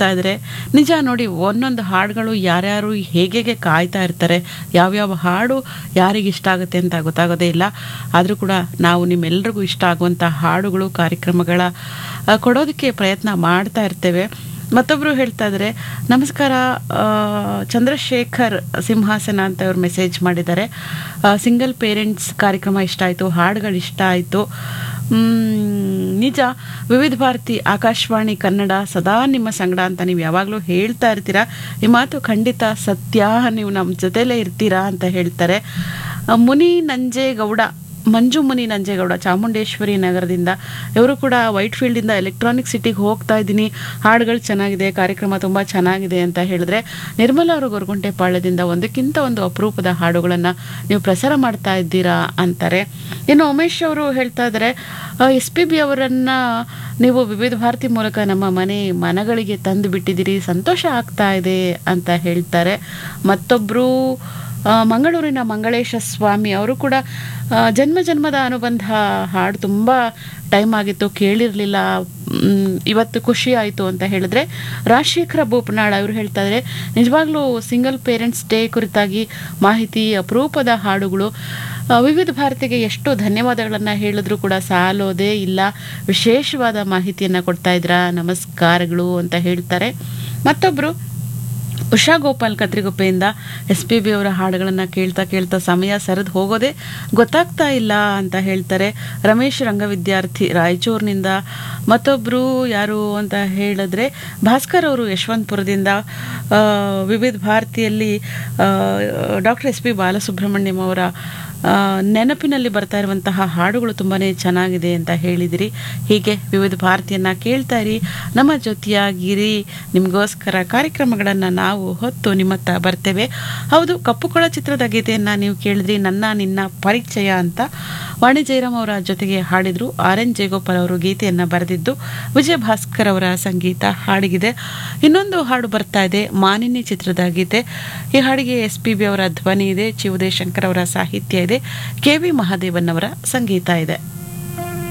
ಹೇಳ್ತಾ ಇದ್ದಾರೆ ನಿಜ ನೋಡಿ ಒಂದೊಂದು ಹಾಡುಗಳು ಯಾರ್ಯಾರು ಹೇಗೆ ಹೇಗೆ ಕಾಯ್ತಾ ಇರ್ತಾರೆ ಯಾವ್ಯಾವ ಹಾಡು ಯಾರಿಗೆ ಇಷ್ಟ ಆಗುತ್ತೆ ಅಂತ ಗೊತ್ತಾಗೋದೇ ಇಲ್ಲ ಆದರೂ ಕೂಡ ನಾವು ನಿಮ್ಮೆಲ್ರಿಗೂ ಇಷ್ಟ ಆಗುವಂಥ ಹಾಡುಗಳು ಕಾರ್ಯಕ್ರಮಗಳ ಆ, ಕೊಡೋದಕ್ಕೆ ಪ್ರಯತ್ನ ಮಾಡ್ತಾ ಇರ್ತೇವೆ ಮತ್ತೊಬ್ಬರು ಹೇಳ್ತಾ ಇದ್ದಾರೆ ನಮಸ್ಕಾರ ಆ, ಚಂದ್ರಶೇಖರ್ ಸಿಂಹಾಸನ ಅಂತ ಅವ್ರು ಮೆಸೇಜ್ ಮಾಡಿದ್ದಾರೆ ಸಿಂಗಲ್ ಪೇರೆಂಟ್ಸ್ ಕಾರ್ಯಕ್ರಮ ಇಷ್ಟ ಆಯಿತು ಹಾಡುಗಳು ಇಷ್ಟ ಆಯಿತು ನಿಜ ವಿವಿಧ ಭಾರತಿ ಆಕಾಶವಾಣಿ ಕನ್ನಡ ಸದಾ ನಿಮ್ಮ ಸಂಗಡ ಅಂತ ನೀವು ಯಾವಾಗಲೂ ಹೇಳ್ತಾ ಇರ್ತೀರಾ ಈ ಮಾತು ಖಂಡಿತ ಸತ್ಯ ನೀವು ನಮ್ಮ ಜೊತೆಲೇ ಇರ್ತೀರಾ ಅಂತ ಹೇಳ್ತಾರೆ ಆ, ಮುನಿ ನಂಜೇಗೌಡ ಮಂಜು ಮುನಿ ನಂಜೇಗೌಡ ಚಾಮುಂಡೇಶ್ವರಿ ನಗರದಿಂದ ಇವರು ಕೂಡ ವೈಟ್ ಫೀಲ್ಡಿಂದ ಎಲೆಕ್ಟ್ರಾನಿಕ್ ಸಿಟಿಗೆ ಹೋಗ್ತಾ ಇದ್ದೀನಿ ಹಾಡುಗಳು ಚೆನ್ನಾಗಿದೆ ಕಾರ್ಯಕ್ರಮ ತುಂಬ ಚೆನ್ನಾಗಿದೆ ಅಂತ ಹೇಳಿದ್ರೆ ನಿರ್ಮಲಾ ಅವರು ಗೊರಗುಂಟೆ ಪಾಳ್ಯದಿಂದ ಒಂದಕ್ಕಿಂತ ಒಂದು ಅಪರೂಪದ ಹಾಡುಗಳನ್ನು ನೀವು ಪ್ರಸಾರ ಮಾಡ್ತಾ ಇದ್ದೀರಾ ಅಂತಾರೆ ಇನ್ನು ಉಮೇಶ್ ಅವರು ಹೇಳ್ತಾ ಇದ್ದಾರೆ ಎಸ್ ಪಿ ಬಿ ಅವರನ್ನು ನೀವು ವಿವಿಧ ಭಾರತಿ ಮೂಲಕ ನಮ್ಮ ಮನೆ ಮನಗಳಿಗೆ ತಂದು ಬಿಟ್ಟಿದ್ದೀರಿ ಸಂತೋಷ ಆಗ್ತಾ ಇದೆ ಅಂತ ಹೇಳ್ತಾರೆ ಮತ್ತೊಬ್ಬರು ಆ, ಮಂಗಳೂರಿನ ಮಂಗಳೇಶ ಸ್ವಾಮಿ ಅವರು ಕೂಡ ಆ, ಜನ್ಮ ಜನ್ಮದ ಅನುಬಂಧ ಹಾಡು ತುಂಬ ಟೈಮ್ ಆಗಿತ್ತು ಕೇಳಿರಲಿಲ್ಲ ಇವತ್ತು ಖುಷಿ ಆಯಿತು ಅಂತ ಹೇಳಿದ್ರೆ ರಾಜಶೇಖರ ಬೋಪನಾಳ್ ಅವರು ಹೇಳ್ತಾ ಇದ್ದಾರೆ ನಿಜವಾಗ್ಲೂ ಸಿಂಗಲ್ ಪೇರೆಂಟ್ಸ್ ಡೇ ಕುರಿತಾಗಿ ಮಾಹಿತಿ ಅಪರೂಪದ ಹಾಡುಗಳು ಆ, ವಿವಿಧ ಭಾರತಿಗೆ ಎಷ್ಟು ಧನ್ಯವಾದಗಳನ್ನು ಹೇಳಿದ್ರು ಕೂಡ ಸಾಲೋದೇ ಇಲ್ಲ ವಿಶೇಷವಾದ ಮಾಹಿತಿಯನ್ನು ಕೊಡ್ತಾ ಇದ್ರ ನಮಸ್ಕಾರಗಳು ಅಂತ ಹೇಳ್ತಾರೆ ಮತ್ತೊಬ್ಬರು ಉಷಾ ಗೋಪಾಲ್ ಕತ್ರಿಗುಪ್ಪೆಯಿಂದ ಎಸ್ ಪಿ ಬಿ ಅವರ ಹಾಡುಗಳನ್ನು ಕೇಳ್ತಾ ಕೇಳ್ತಾ ಸಮಯ ಸರಿದು ಹೋಗೋದೇ ಗೊತ್ತಾಗ್ತಾ ಇಲ್ಲ ಅಂತ ಹೇಳ್ತಾರೆ ರಮೇಶ್ ರಂಗವಿದ್ಯಾರ್ಥಿ ರಾಯಚೂರಿನಿಂದ ಮತ್ತೊಬ್ಬರು ಯಾರು ಅಂತ ಹೇಳಿದ್ರೆ ಭಾಸ್ಕರ್ ಅವರು ಯಶವಂತಪುರದಿಂದ ಆ, ವಿವಿಧ ಭಾರತಿಯಲ್ಲಿ ಡಾಕ್ಟರ್ ಎಸ್ ಪಿ ಬಾಲಸುಬ್ರಹ್ಮಣ್ಯಂ ಅವರ ಆ, ನೆನಪಿನಲ್ಲಿ ಬರ್ತಾ ಇರುವಂತಹ ಹಾಡುಗಳು ತುಂಬಾ ಚೆನ್ನಾಗಿದೆ ಅಂತ ಹೇಳಿದಿರಿ ಹೀಗೆ ವಿವಿಧ ಭಾರತಿಯನ್ನು ಕೇಳ್ತಾ ಇರಿ ನಮ್ಮ ಜೊತೆಯಾಗಿರಿ ನಿಮಗೋಸ್ಕರ ಕಾರ್ಯಕ್ರಮಗಳನ್ನು ನಾವು ಹೊತ್ತು ನಿಮ್ಮತ್ತ ಬರ್ತೇವೆ ಹೌದು ಕಪ್ಪುಕೊಳ ಚಿತ್ರದ ಗೀತೆಯನ್ನು ನೀವು ಕೇಳಿದ್ರಿ ನನ್ನ ನಿನ್ನ ಪರಿಚಯ ಅಂತ ವಾಣಿ ಜಯರಾಮ್ ಅವರ ಜೊತೆಗೆ ಹಾಡಿದ್ರು ಆರ್ ಎನ್ ಜಯಗೋಪಾಲ್ ಅವರು ಗೀತೆಯನ್ನು ಬರೆದಿದ್ದು ವಿಜಯ ಭಾಸ್ಕರ್ ಅವರ ಸಂಗೀತ ಹಾಡಿಗಿದೆ ಇನ್ನೊಂದು ಹಾಡು ಬರ್ತಾ ಇದೆ ಮಾನಿನಿ ಚಿತ್ರದ ಗೀತೆ ಈ ಹಾಡಿಗೆ ಎಸ್ ಪಿ ಬಿ ಅವರ ಧ್ವನಿ ಇದೆ ಚಿ ಉದಯಶಂಕರ್ ಅವರ ಸಾಹಿತ್ಯ ಇದೆ ಕೆ ವಿ ಮಹಾದೇವನ್ ಅವರ ಸಂಗೀತ ಇದೆ